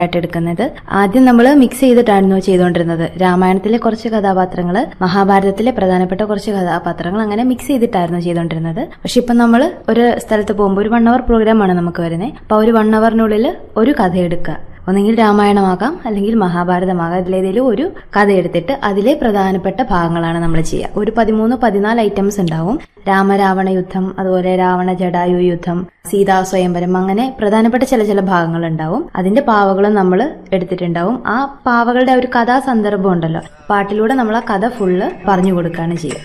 ആയിട്ട് എടുക്കുന്നത് ആദ്യം നമ്മൾ മിക്സ് ചെയ്തിട്ടായിരുന്നു ചെയ്തുകൊണ്ടിരുന്നത് രാമായണത്തിലെ കുറച്ച് കഥാപാത്രങ്ങൾ മഹാഭാരതത്തിലെ പ്രധാനപ്പെട്ട കുറച്ച് കഥാപാത്രങ്ങൾ അങ്ങനെ മിക്സ് ചെയ്തിട്ടായിരുന്നു ചെയ്തുകൊണ്ടിരുന്നത് പക്ഷെ ഇപ്പം നമ്മൾ ഒരു സ്ഥലത്ത് പോകുമ്പോൾ ഒരു വൺ അവർ പ്രോഗ്രാമാണ് നമുക്ക് വരുന്നത് അപ്പോൾ ഒരു വൺ അവറിനുള്ളിൽ ഒരു കഥ എടുക്കുക ഒന്നെങ്കിൽ രാമായണമാകാം അല്ലെങ്കിൽ മഹാഭാരതമാകാം അതിലേതെങ്കിലും ഒരു കഥ എടുത്തിട്ട് അതിലെ പ്രധാനപ്പെട്ട ഭാഗങ്ങളാണ് നമ്മൾ ചെയ്യുക ഒരു പതിമൂന്ന് പതിനാല് ഐറ്റംസ് ഉണ്ടാവും രാമരാവണ യുദ്ധം അതുപോലെ രാവണ ജഡായു യുദ്ധം സീതാ സ്വയംവരം അങ്ങനെ പ്രധാനപ്പെട്ട ചില ചില ഭാഗങ്ങൾ ഉണ്ടാവും അതിന്റെ പാവകളും നമ്മൾ എടുത്തിട്ടുണ്ടാവും ആ പാവകളുടെ ആ ഒരു കഥാസന്ദർഭം ഉണ്ടല്ലോ പാട്ടിലൂടെ നമ്മൾ ആ കഥ ഫുള്ള് പറഞ്ഞു കൊടുക്കുകയാണ് ചെയ്യുക